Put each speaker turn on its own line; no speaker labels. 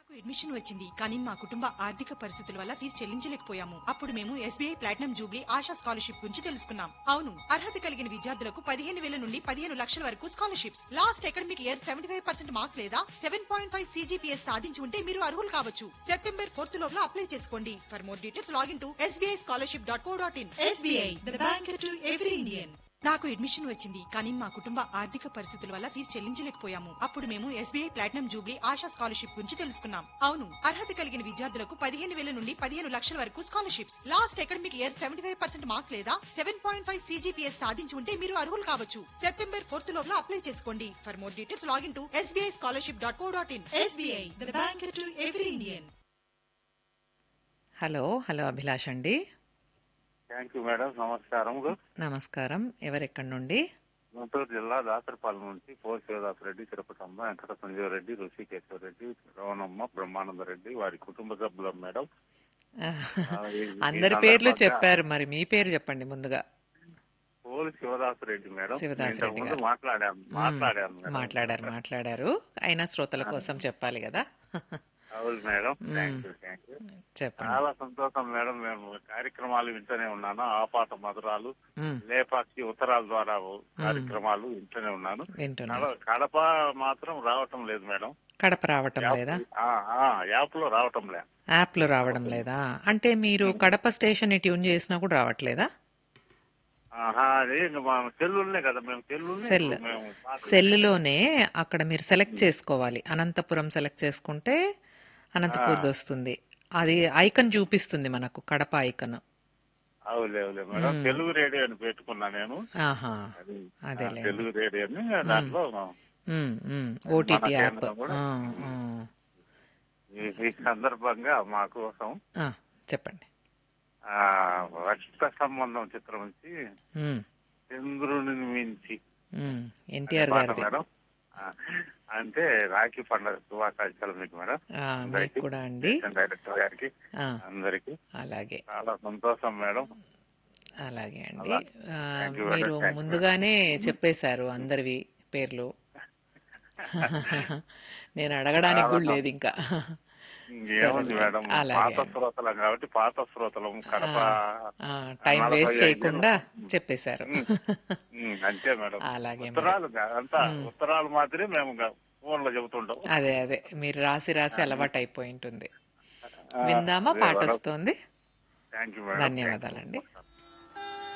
నాకు అడ్మిషన్ వచ్చింది కానీ మా కుటుంబ ఆర్థిక పరిస్థితుల వల్ల ఫీజు చెల్లించలేకపోయాము అప్పుడు మేము SBI platinum jubilee Asha scholarship గురించి తెలుసుకున్నాం అవును అర్హత కలిగిన విద్యార్థులకు పదిహేను వేల నుండి పదిహేను లక్షల వరకు scholarships last academic year seventy five percent marks లేదా సెవెన్ పాయింట్ ఫైవ్ సీజీపీఎస్ సాధించి ఉంటే మీరు అర్హులు కావచ్చు సెప్టెంబర్ ఫోర్త్ లోపల అప్లై చేసుకోండి for more details login to SBI scholarship dot co dot in SBI the bank to every Indian నాకు admission వచ్చింది కానీ మా కుటుంబ ఆర్థిక పరిస్థితుల వల్ల ఫీజు చెల్లించలేకపోయాము అప్పుడు మేము SBI platinum jubilee Asha scholarship గురించి తెలుసుకున్నాం అవును అర్హత కలిగిన విద్యార్థులకు పదిహేను వేల నుండి పదిహేను లక్షల వరకు scholarships last academic year seventy five percent marks లేదా సెవెన్ పాయింట్ ఫైవ్ సీజీపీఎస్ సాధించి ఉంటే మీరు అర్హులు కావచ్చు సెప్టెంబర్ ఫోర్త్ లోపల అప్లై చేసుకోండి for more details login to SBI scholarship dot co dot in SBI the bank to every Indian
hello hello Abhilash అండి
thank you madam నమస్కారం
నమస్కారం ఎవరెక్కడి నుండి
గుంటూరు జిల్లా దాసరపాలెం నుంచి పో శివదాస్ రెడ్డి తిరుపతమ్మ వెంకట సంజీవ రెడ్డి ఋషికేశ్వర రెడ్డి రవణమ్మ బ్రహ్మానంద రెడ్డి వారి కుటుంబ సభ్యులం మేడం ఆ, ఈ- ఈ
అందరి పేర్లు
సందర్భంగా
చెప్పారు మరి మీ పేరు చెప్పండి ముందుగా
పోలు శివదాస్ రెడ్డి మేడం
శివదాస్
ఇంతకు
రెడ్డి
ముందు
గారు.
మాట్లాడాను మాట్లాడాను మేడం.
మాట్లాడారు మాట్లాడారు అయినా శ్రోతల కోసం చెప్పాలి కదా
అవును madam thank you thank you
చెప్పండి
చాలా సంతోషం మేడం మేము కార్యక్రమాలు వింటూనే ఉన్నాను ఆపాత మధురాలు
మ్,
లేపాక్షి ఉత్తరాల ద్వారా కార్యక్రమాలు వింటూనే ఉన్నాను
వింటున్నా
కడ- కడప మాత్రం రావటం లేదు మేడం
కడప రావటం లేదా
ఆ, ఆ, యాప్ లో రావటం లే
యాప్లో రావడం లేదా అంటే మీరు కడప స్టేషన్ ట్యూన్ చేసినా కూడా రావట్లేదా
ఆహా అదే ఇంక మా సెల్లుల్నే కదా మేము సెల్లుల్నే
సెల్
ఇప్పుడు మేము మాకు-
సెల్లులోనే అక్కడ మీరు సెలెక్ట్ చేసుకోవాలి అనంతపురం సెలెక్ట్ చేసుకుంటే అనంతపూర్ది వస్తుంది అది ఐకన్ చూపిస్తుంది మనకు కడప ఐకన్
అవులే అవులే మేడం తెలుగు రేడియో అని పెట్టుకున్నా నేను
ఆహా
అది ఆ,
అదేలేండి
తెలుగు రేడియో అని దాంట్లో
ఓటీటీ
మన
యాప్
కేంద్రం కూడా. ఈ- ఈ సందర్భంగా మా కోసం
చెప్పండి
ఆ రక్త సంబంధం చిత్రం నుంచి
ఉమ్,
చంద్రుని మించి
ఎన్టీఆర్
పాట
గారిది
మేడం ఆ, అంటే రాఖీ పండుగ శుభాకాంక్షలు మీకు మేడం
ఆ, మీకు కూడా అండి
డైరెక్టర్ గారికి
ఆ,
అందరికి
అలాగే
చాలా సంతోషం మేడం
అలాగే అండి ఆ,
Thank you, madam.
మీరు
Thank you,
ముందుగానే చెప్పేశారు అందరివి పేర్లు నేను అడగడానికి కూడా లేదు ఇంకా
ఇంకేముంది
సరేలే.
మేడం
అలాగే
పాత
అండి.
శ్రోతలం కాబట్టి పాత శ్రోతలం కడప
ఆ, టైం
నలభై
వేస్ట్
ఐదు
చేయకుండా చెప్పేశారు
ఉమ్, అంతే మేడం
అలాగే మరి.
ఉత్తరాలు గా- అంతా ఉత్తరాలు మాత్రమే మేము ఫోన్ లో చెబుతుంటాం
అదే అదే మీరు రాసి రాసి అలవాటు అయిపోయి ఉంటుంది
ఆ,
విందామా
అదే
పాట
మేడం.
వస్తుంది
థ్యాంక్ యూ మేడం
ధన్యవాదాలండి